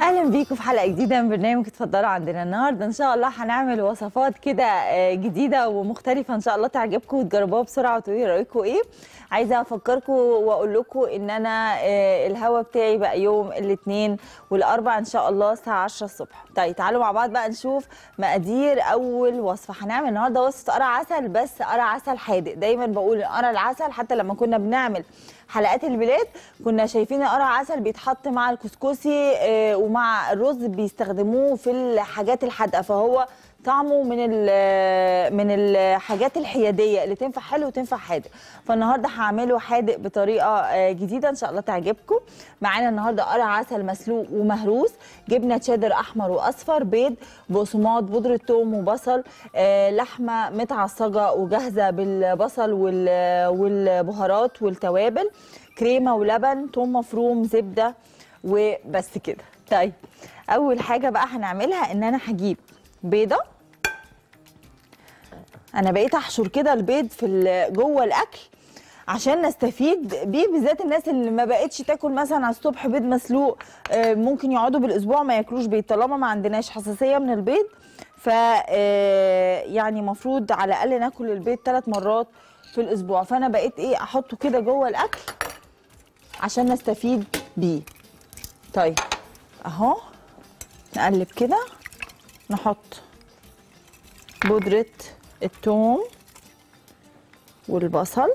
اهلا بيكم في حلقه جديده من برنامج اتفضلوا عندنا النهارده ان شاء الله هنعمل وصفات كده آه، جديده ومختلفه ان شاء الله تعجبكم وتجربوها بسرعه وتقولوا رايكم ايه عايزه افكركم واقول لكم ان انا آه، الهوا بتاعي بقى يوم الاثنين والاربع ان شاء الله الساعه 10 الصبح طيب تعالوا مع بعض بقى نشوف مقادير اول وصفه هنعمل النهارده وصفه قرع عسل بس قرع عسل حادق دايما بقول قرع العسل حتى لما كنا بنعمل حلقات البلاد كنا شايفين قرع عسل بيتحط مع الكسكسي آه، ومع الرز بيستخدموه في الحاجات الحادقه فهو طعمه من ال- من الحاجات الحياديه اللي تنفع حلو وتنفع حادق فالنهارده هعمله حادق بطريقه آه، جديده ان شاء الله تعجبكم معانا النهارده قرع عسل مسلوق ومهروس جبنه تشيدر احمر واصفر بيض بقسماط بودره ثوم وبصل آه، لحمه متعصجه وجاهزه بالبصل وال- والبهارات والتوابل كريمه ولبن ثوم مفروم زبده وبس كده طيب اول حاجه بقى هنعملها ان انا هجيب بيضه انا بقيت احشر كده البيض في ال- جوه الاكل عشان نستفيد بيه بالذات الناس اللي ما بقتش تاكل مثلا على الصبح بيض مسلوق آه، ممكن يقعدوا بالاسبوع ما ياكلوش بيض طالما ما عندناش حساسيه من البيض ف آه، يعني مفروض على الاقل ناكل البيض ثلاث مرات في الاسبوع فانا بقيت ايه احطه كده جوه الاكل عشان نستفيد بيه طيب اهو نقلب كده نحط بودرة الثوم والبصل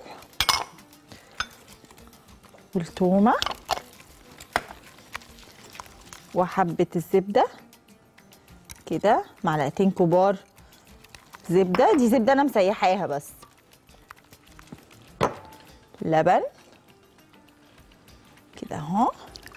والثومة وحبة الزبدة كده معلقتين كبار زبدة دي زبدة أنا مسيحاها بس لبن كده اهو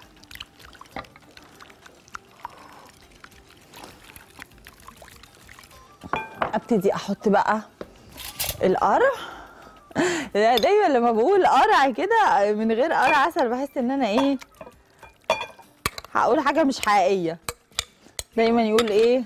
ابتدي احط بقى القرع لا دايما لما بقول قرع كده من غير قرع عسل بحس ان انا ايه هقول حاجه مش حقيقيه دايما يقول ايه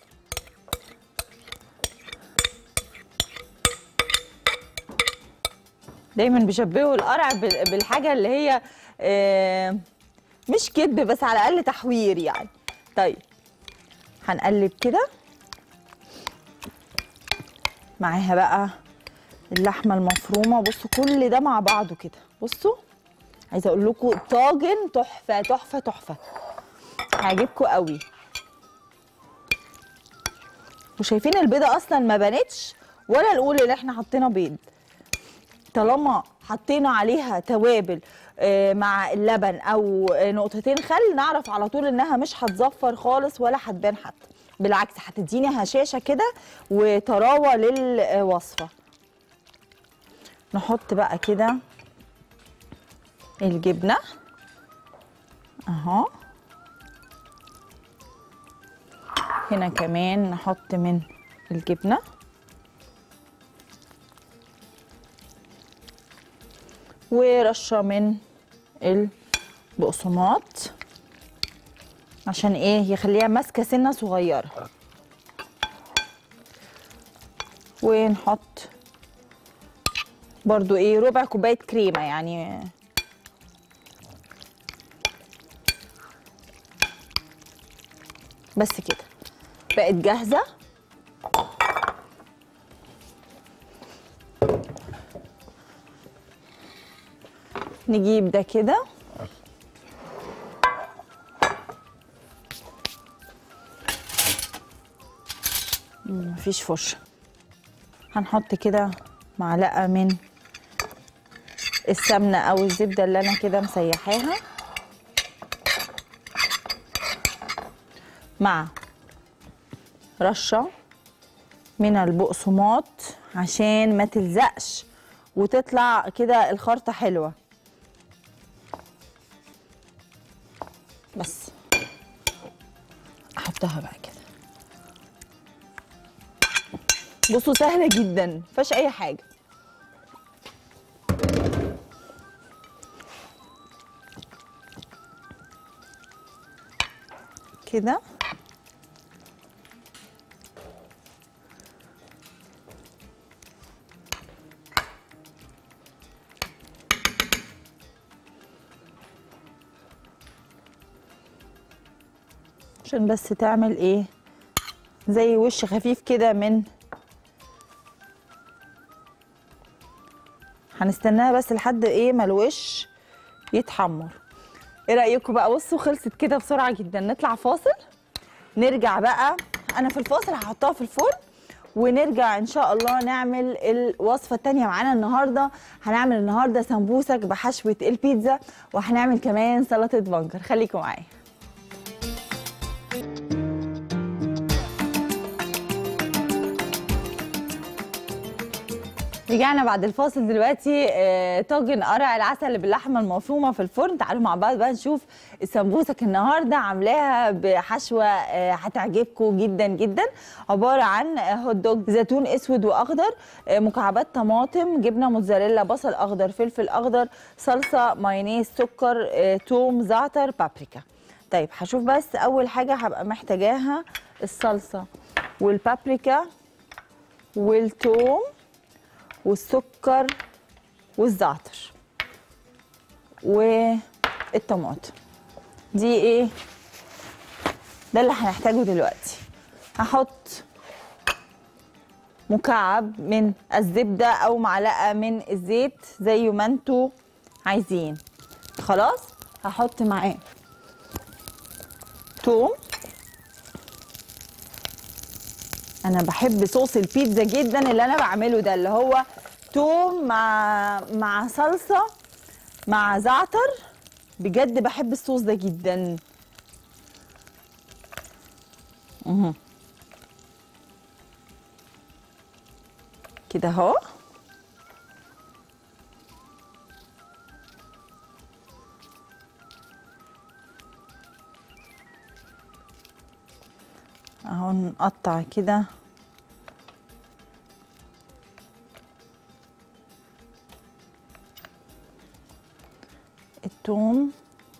دايما بيشبهوا القرع بال- بالحاجه اللي هي آه، مش كذب بس على الاقل تحوير يعني طيب هنقلب كده معاها بقى اللحمه المفرومه بصوا كل ده مع بعضه كده بصوا عايزه اقول لكم طاجن تحفه تحفه تحفه هيعجبكم قوي وشايفين البيضه اصلا ما بانتش ولا نقول ان احنا حطينا بيض طالما حطينا عليها توابل آه، مع اللبن او آه، نقطتين خل نعرف على طول انها مش هتزفر خالص ولا هتبان حتى بالعكس هتديني هشاشه كده وطراوه للوصفه نحط بقى كده الجبنه اهو هنا كمان نحط من الجبنه ورشه من البقسماط عشان ايه يخليها ماسكه سنه صغيره ونحط برضو ايه ربع كوبايه كريمه يعني بس كده بقت جاهزه نجيب ده كده مم، مفيش فرشه هنحط كده معلقه من السمنه او الزبده اللي انا كده مسيحاها مع رشه من البقسماط عشان ما تلزقش وتطلع كده الخلطه حلوه بس احطها بقى كده بصوا سهله جدا مفيهاش اي حاجه كده عشان بس تعمل ايه زي وش خفيف كده من هنستناها بس لحد ايه ما الوش يتحمر ايه رايكم بقى بصوا خلصت كده بسرعه جدا نطلع فاصل نرجع بقى انا في الفاصل هحطها في الفرن ونرجع ان شاء الله نعمل الوصفه التانية معانا النهارده هنعمل النهارده سمبوسك بحشوه البيتزا وهنعمل كمان سلطه بنجر خليكم معايا رجعنا بعد الفاصل دلوقتي آه، طاجن قرع العسل اللي باللحمه المفرومه في الفرن تعالوا مع بعض بقى نشوف السمبوسك النهارده عاملاها بحشوه آه، هتعجبكم جدا جدا عباره عن هوت دوج زيتون اسود واخضر آه، مكعبات طماطم جبنه موتزاريلا بصل اخضر فلفل اخضر صلصه مايونيز سكر آه، توم زعتر بابريكا طيب هشوف بس اول حاجه هبقى محتاجاها الصلصه والبابريكا والثوم والسكر والزعتر والطماطم دي ايه ده اللي هنحتاجه دلوقتي هحط مكعب من الزبدة أو معلقة من الزيت زي ما انتوا عايزين خلاص هحط معاه توم انا بحب صوص البيتزا جدا اللي انا بعمله ده اللي هو توم مع مع صلصه مع زعتر بجد بحب الصوص ده جدا مهم. كده اهو اهو نقطع كده الثوم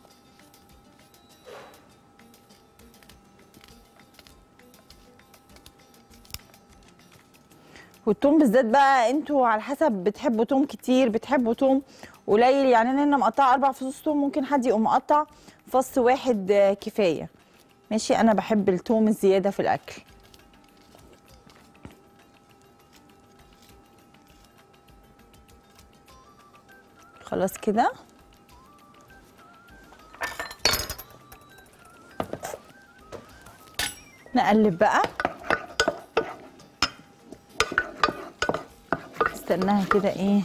والثوم بالذات بقى انتوا على حسب بتحبوا توم كتير بتحبوا توم قليل يعني انا هنا مقطعه اربع فصوص توم ممكن حد يقوم مقطع فص واحد آه، كفايه ماشي انا بحب التوم الزياده في الاكل خلاص كده نقلب بقى استناها كده ايه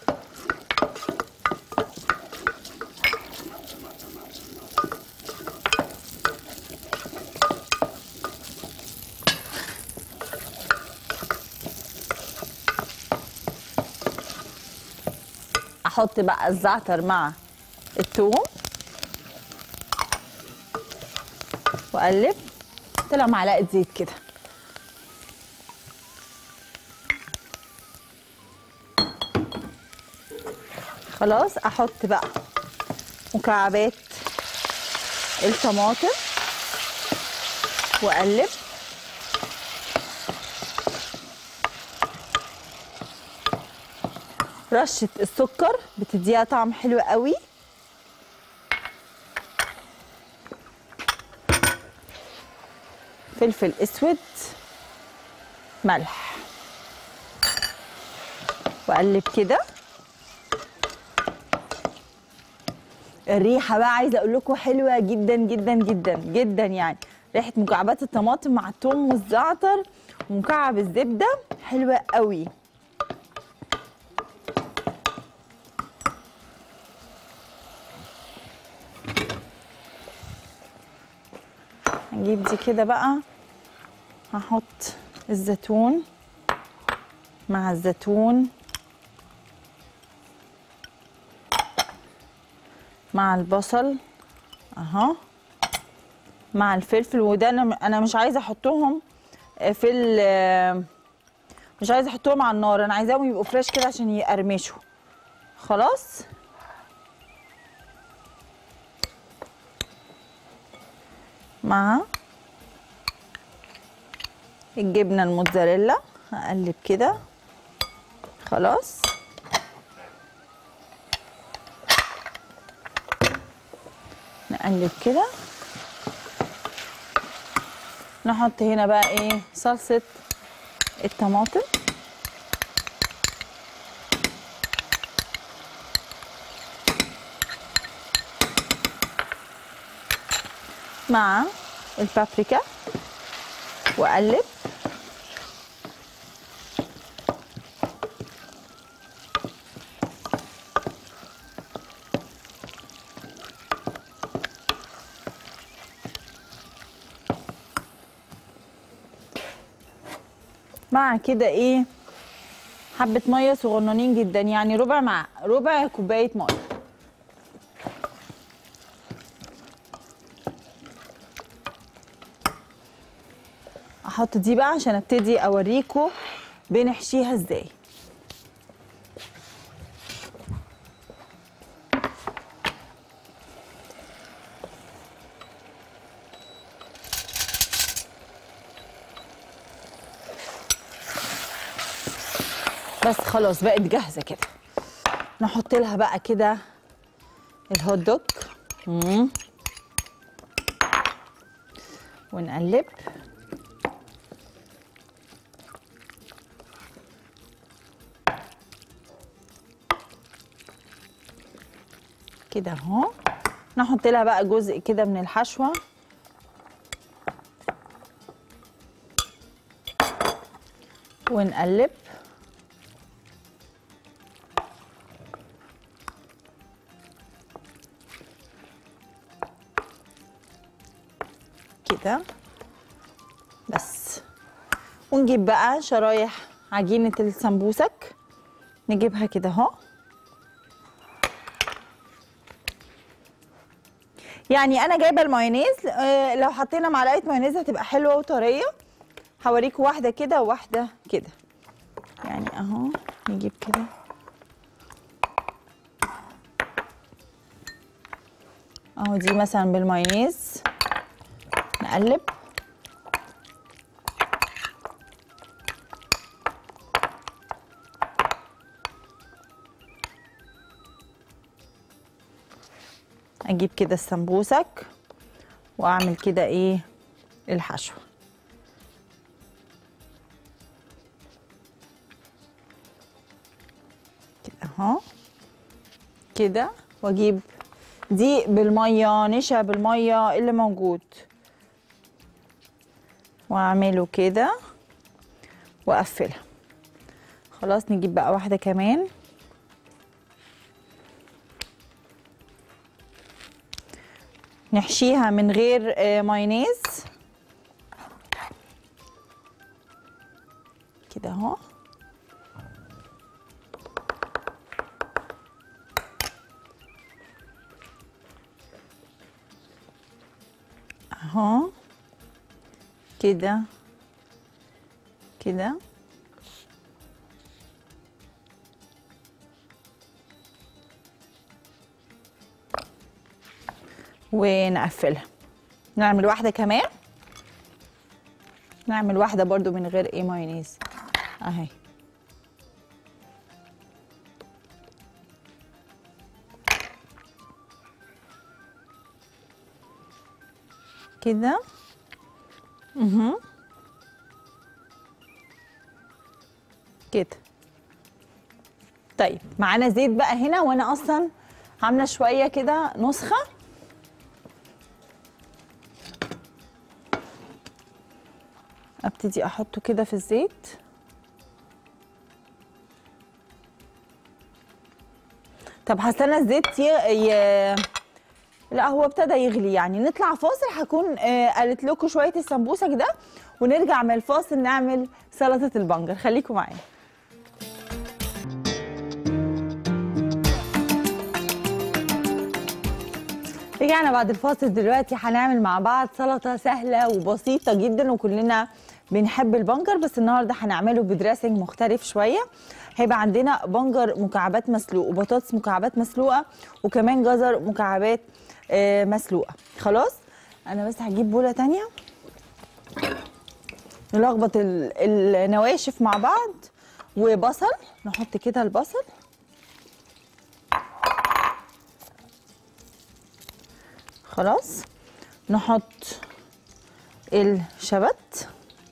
احط بقى الزعتر مع الثوم واقلب طلع معلقه زيت كده خلاص احط بقى مكعبات الطماطم واقلب رشه السكر بتديها طعم حلو قوي فلفل اسود ملح واقلب كده الريحه بقى عايزه اقول لكم حلوه جدا جدا جدا جدا يعني ريحه مكعبات الطماطم مع الثوم والزعتر ومكعب الزبده حلوه قوي هنجيب دي كده بقى هحط الزيتون مع الزيتون مع البصل اهو مع الفلفل وده انا انا مش عايزه احطهم في ال مش عايزه احطهم على النار انا عايزاهم يبقوا فريش كده عشان يقرمشوا خلاص مع الجبنه الموتزاريلا هقلب كده خلاص نقلب كده نحط هنا بقى ايه صلصه الطماطم مع البابريكا واقلب مع كده ايه حبة مية صغننين جدا يعني ربع مع ربع كوباية مية احط دي بقى عشان ابتدي اوريكم بنحشيها ازاي بس خلاص بقت جاهزه كده نحط لها بقى كده الهوت دوج مم. ونقلب كده اهو نحط لها بقى جزء كده من الحشوه ونقلب كده بس ونجيب بقى شرايح عجينة السمبوسك نجيبها كده اهو يعني انا جايبه المايونيز آه، لو حطينا معلقه مايونيز هتبقى حلوه وطريه هوريكم واحده كده وواحده كده يعني اهو نجيب كده اهو دي مثلا بالمايونيز نقلب اجيب كده السمبوسك واعمل كده ايه الحشو كده اهو كده واجيب دي بالميه نشا بالميه اللي موجود واعمله كده واقفلها خلاص نجيب بقى واحده كمان نحشيها من غير آه، مايونيز كده اهو اهو كده كده ونقفلها نعمل واحدة كمان نعمل واحدة برضو من غير ايه مايونيز اهي كده اها كده طيب معانا زيت بقى هنا وانا اصلا عامله شويه كده نسخه ابتدي احطه كده في الزيت طب هستنى الزيت ي... ي... لا هو ابتدى يغلي يعني نطلع فاصل هكون آه قالت لكم شويه السمبوسك ده ونرجع من الفاصل نعمل سلطه البنجر خليكم معايا رجعنا بعد الفاصل دلوقتي هنعمل مع بعض سلطه سهله وبسيطه جدا وكلنا بنحب البنجر بس النهارده هنعمله بدريسنج مختلف شويه هيبقى عندنا بنجر مكعبات مسلوق وبطاطس مكعبات مسلوقه وكمان جزر مكعبات آه، مسلوقه خلاص انا بس هجيب بوله تانية نلخبط ال- النواشف مع بعض وبصل نحط كده البصل خلاص نحط الشبت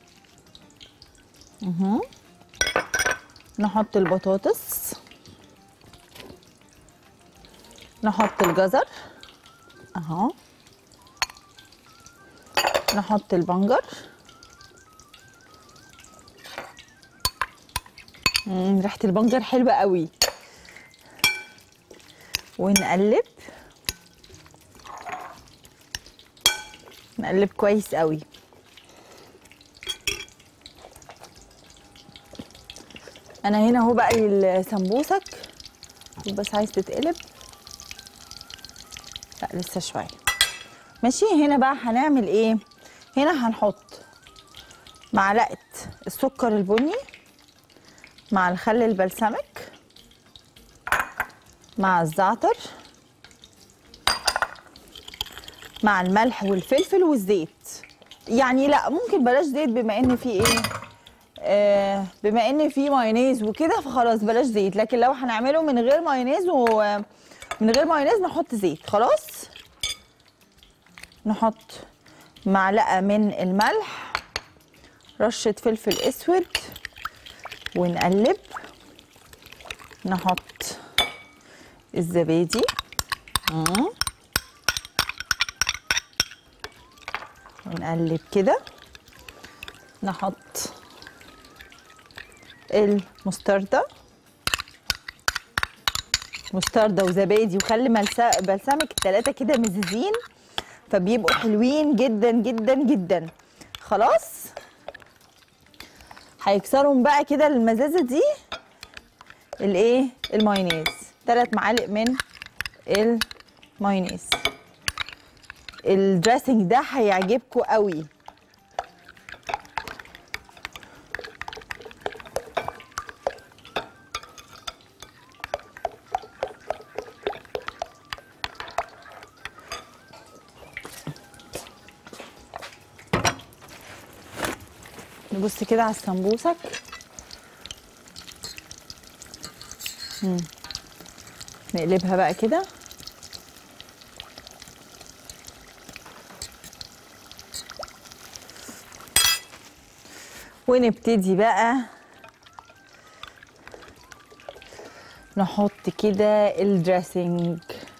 اهو نحط البطاطس نحط الجزر اهو نحط البنجر مم، ريحة البنجر حلوة قوي ونقلب نقلب كويس قوي انا هنا اهو بقى السمبوسك بس عايز تتقلب لا لسه شويه ماشي هنا بقى هنعمل ايه هنا هنحط معلقه السكر البني مع الخل البلسمك مع الزعتر مع الملح والفلفل والزيت يعني لا ممكن بلاش زيت بما ان في ايه آه بما ان في مايونيز وكده فخلاص بلاش زيت لكن لو هنعمله من غير مايونيز ومن غير مايونيز نحط زيت خلاص نحط معلقه من الملح رشه فلفل اسود ونقلب نحط الزبادي مم. ونقلب كده نحط المستردة مستردة وزبادي وخل ملس- بلسمك التلاتة كده مززين فبيبقوا حلوين جدا جدا جدا خلاص هيكسرهم بقى كده المزازة دي الايه المايونيز ثلاث معالق من المايونيز الدريسنج ده هيعجبكم قوي نبص كده على السمبوسك مم. نقلبها بقى كده ونبتدي بقى نحط كده الدريسنج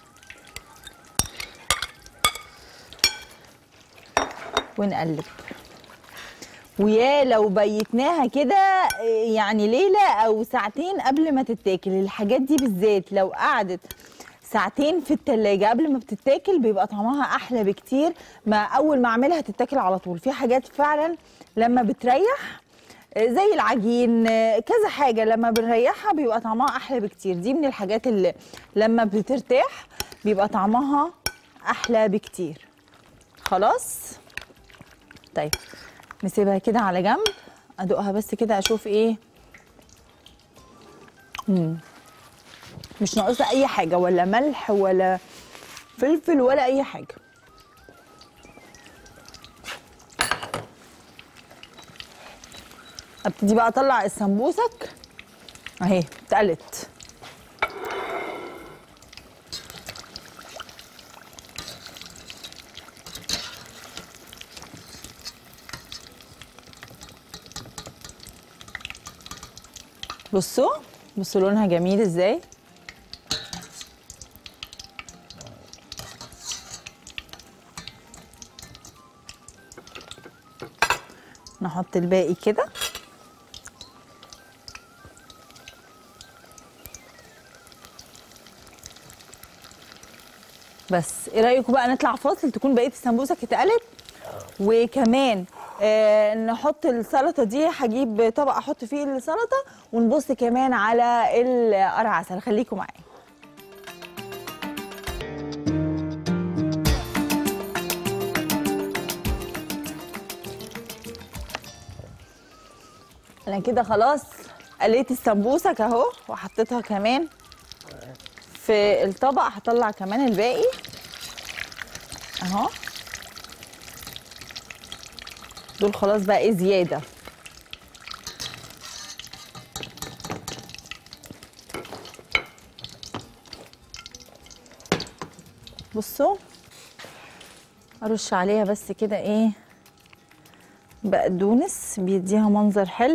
ونقلب ويا لو بيتناها كده يعني ليله او ساعتين قبل ما تتاكل الحاجات دي بالذات لو قعدت ساعتين في التلاجة قبل ما بتتاكل بيبقى طعمها احلى بكتير ما اول ما اعملها تتاكل على طول في حاجات فعلا لما بتريح زي العجين كذا حاجة لما بنريحها بيبقى طعمها أحلى بكتير دي من الحاجات اللي لما بترتاح بيبقى طعمها أحلى بكتير خلاص طيب نسيبها كده على جنب أدوقها بس كده أشوف إيه مم. مش ناقصة أي حاجة ولا ملح ولا فلفل ولا أي حاجة ابتدي بقى اطلع السمبوسك اهي اتقلت بصوا بصوا لونها جميل ازاي نحط الباقي كده بس ايه رايكم بقى نطلع فاصل تكون بقيه السمبوسك اتقلت وكمان آه نحط السلطه دي هجيب طبق احط فيه السلطه ونبص كمان على القرع عسل خليكم معايا انا كده خلاص قليت السمبوسك اهو وحطيتها كمان في الطبق هطلع كمان الباقي اهو دول خلاص بقى ايه زياده بصوا ارش عليها بس كده ايه بقدونس بيديها منظر حلو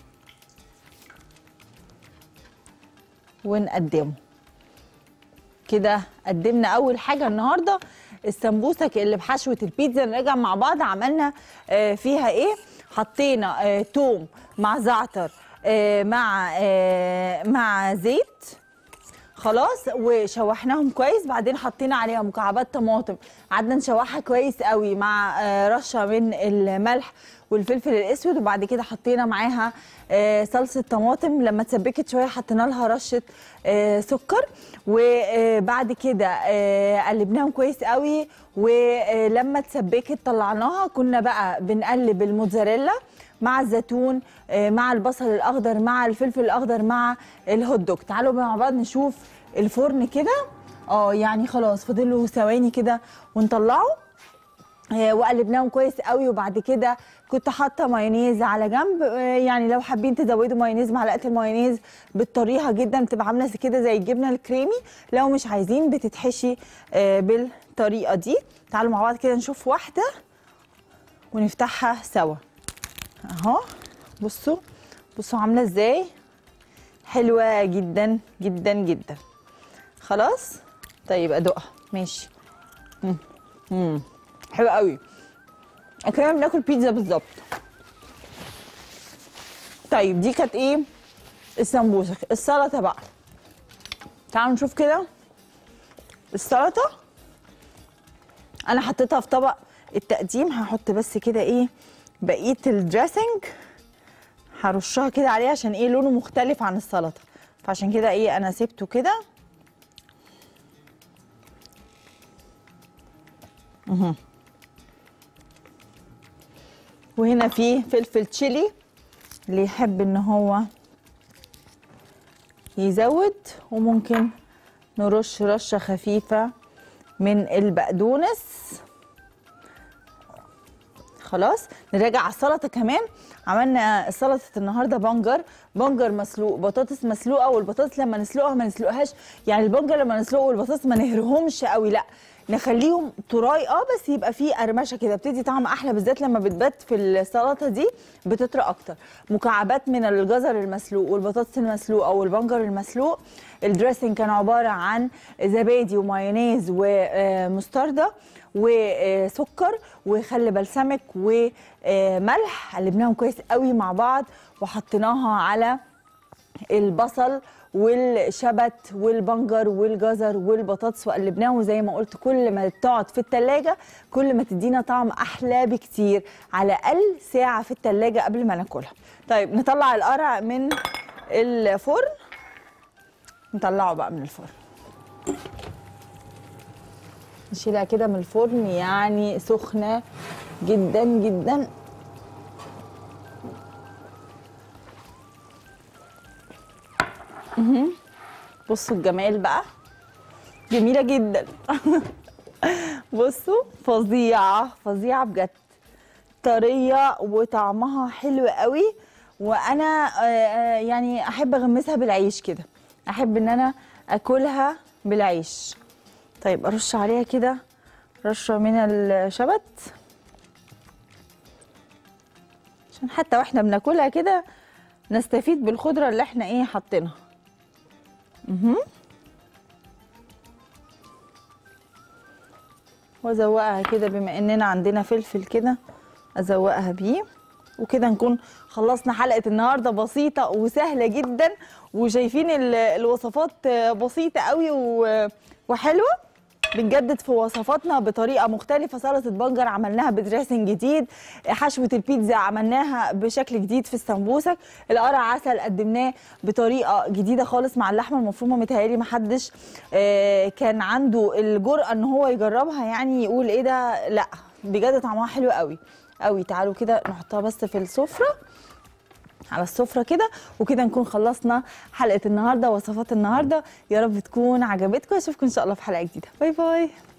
ونقدمه كده قدمنا اول حاجه النهارده السمبوسك اللي بحشوه البيتزا نراجع مع بعض عملنا آه، فيها ايه حطينا آه، توم مع زعتر آه، مع آه، مع زيت خلاص وشوحناهم كويس بعدين حطينا عليها مكعبات طماطم قعدنا نشوحها كويس قوي مع آه، رشه من الملح والفلفل الاسود وبعد كده حطينا معاها آه، صلصه طماطم لما اتسبكت شويه حطينا لها رشه آه، سكر وبعد كده آه، قلبناهم كويس قوي ولما اتسبكت طلعناها كنا بقى بنقلب الموتزاريلا مع الزيتون آه، مع البصل الاخضر مع الفلفل الاخضر مع الهوت دوج تعالوا مع بعض نشوف الفرن كده اه يعني خلاص فاضل له ثواني كده ونطلعه آه، وقلبناهم كويس قوي وبعد كده كنت حاطه مايونيز على جنب آه، يعني لو حابين تزودوا مايونيز معلقه المايونيز بالطريقه جدا بتبقى عامله كده زي الجبنه الكريمي لو مش عايزين بتتحشي آه، بالطريقه دي تعالوا مع بعض كده نشوف واحده ونفتحها سوا اهو بصوا بصوا عامله ازاي حلوه جدا جدا جدا خلاص طيب ادوقها ماشي مم. مم. حلو قوي كده بناكل بيتزا بالظبط طيب دي كانت ايه السمبوسك السلطه بقى تعالوا نشوف كده السلطه انا حطيتها في طبق التقديم هحط بس كده ايه بقيه الدريسنج هرشها كده عليه عشان ايه لونه مختلف عن السلطه فعشان كده ايه انا سبته كده مهم. وهنا في فلفل تشيلي اللي يحب ان هو يزود وممكن نرش رشه خفيفه من البقدونس خلاص نراجع على السلطه كمان عملنا سلطه النهارده بنجر بنجر مسلوق بطاطس مسلوقه والبطاطس لما نسلقها ما نسلقهاش يعني البنجر لما نسلقه والبطاطس ما نهرهمش قوي لا نخليهم طراي اه بس يبقى فيه قرمشه كده بتدي طعم احلى بالذات لما بتبات في السلطه دي بتطرى اكتر مكعبات من الجزر المسلوق والبطاطس المسلوقه والبنجر المسلوق الدريسنج كان عباره عن زبادي ومايونيز ومستردة وسكر وخل بلسمك وملح قلبناهم كويس قوي مع بعض وحطيناها على البصل والشبت والبنجر والجزر والبطاطس وقلبناهم زي ما قلت كل ما تقعد في التلاجة كل ما تدينا طعم احلى بكتير على الاقل ساعه في التلاجة قبل ما ناكلها طيب نطلع القرع من الفرن نطلعه بقى من الفرن نشيلها كده من الفرن يعني سخنه جدا جدا مهم. بصوا الجمال بقى جميله جدا بصوا فظيعه فظيعه بجد طريه وطعمها حلو قوي وانا آه، آه، يعني احب اغمسها بالعيش كده احب ان انا اكلها بالعيش طيب ارش عليها كده رشه من الشبت عشان حتى واحنا بناكلها كده نستفيد بالخضره اللي احنا ايه حاطينها مهم. وازوقها كده بما اننا عندنا فلفل كده ازوقها بيه وكده نكون خلصنا حلقه النهارده بسيطه وسهله جدا وشايفين ال- الوصفات بسيطه قوي و- وحلوه بنجدد في وصفاتنا بطريقه مختلفه سلطه بنجر عملناها بدريسنج جديد حشوه البيتزا عملناها بشكل جديد في السمبوسك القرع عسل قدمناه بطريقه جديده خالص مع اللحمه المفرومه متهيألي محدش آه، كان عنده الجرأه ان هو يجربها يعني يقول ايه ده لا بجد طعمها حلو قوي قوي تعالوا كده نحطها بس في السفره على السفره كده وكده نكون خلصنا حلقه النهارده وصفات النهارده يا رب تكون عجبتكم اشوفكم ان شاء الله في حلقه جديده باي باي